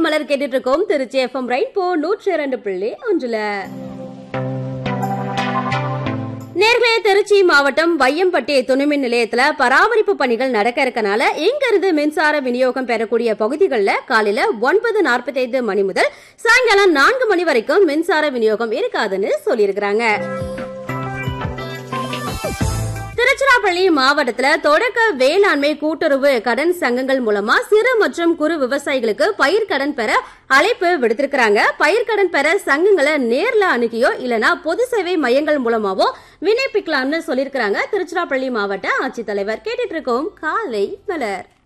மலர் கேட்டுட்டு இருக்கோம் Trichy FM right நூற்றி இரண்டு புள்ளி ஒன்றுல நேர்களே திருச்சி மாவட்டம் வையம்பட்டி துணைமின் நிலையத்துல பராமரிப்பு பணிகள் நடக்க இருக்கனால இங்க இருந்து மின்சார விநியோகம் பெறக்கூடிய பகுதிகளில் காலையில ஒன்பது நாற்பத்தைந்து மணி முதல் சாயங்காலம் நான்கு மணி வரைக்கும் மின்சார விநியோகம் இருக்காதுன்னு சொல்லியிருக்கிறாங்க திருச்சிராப்பள்ளி மாவட்டத்துல தொடக்க வேளாண்மை கூட்டுறவு கடன் சங்கங்கள் மூலமா சிறு மற்றும் குறு விவசாயிகளுக்கு பயிர்க்கடன் பெற அழைப்பு விடுத்திருக்கிறாங்க பயிர்க்கடன் பெற சங்கங்களை நேர்ல அணுகியோ இல்லனா பொது சேவை மையங்கள் மூலமாவோ விண்ணப்பிக்கலாம்னு சொல்லியிருக்கிறாங்க திருச்சிராப்பள்ளி மாவட்ட ஆட்சித்தலைவர் கேட்டுட்டு இருக்கோம் காலை மலர்